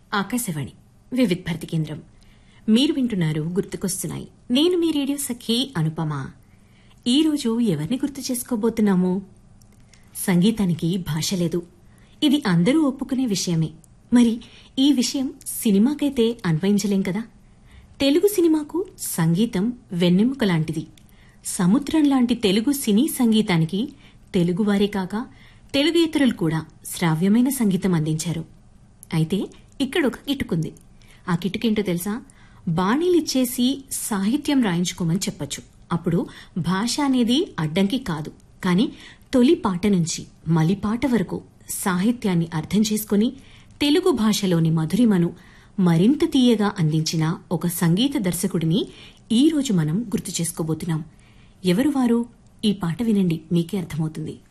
ఆకాశవాణి వివిధ భారతి కేంద్రం మీరు వింటున్నారు గుర్తుకొస్తున్నాయి నేను మీ రేడియో సఖి అనుపమ ఈరోజు ఎవరిని గుర్తు చేసుకోబోతున్నాము సంగీతానికి భాష లేదు ఇది అందరూ ఒప్పుకునే విషయమే మరి ఈ విషయం సినిమాకైతే అన్వయించలేం కదా తెలుగు సినిమాకు సంగీతం వెన్నెముక లాంటిది సముద్రం లాంటి తెలుగు సినీ సంగీతానికి తెలుగువారే కాక తెలుగేతరులు కూడా శ్రావ్యమైన సంగీతం అందించారు అయితే ఇక్కడొక కిటుకుంది ఆ కిటుకేంటో తెలుసా బాణీలిచ్చేసి సాహిత్యం రాయించుకోమని చెప్పొచ్చు అప్పుడు భాష అనేది అడ్డంకి కాదు కానీ తొలి పాట నుంచి మలిపాట వరకు సాహిత్యాన్ని అర్థం చేసుకుని తెలుగు భాషలోని మధురిమను మరింత తీయగా అందించిన ఒక సంగీత దర్శకుడిని ఈ రోజు మనం గుర్తు చేసుకోబోతున్నాం ఎవరు వారు ఈ పాట వినండి మీకే అర్థమవుతుంది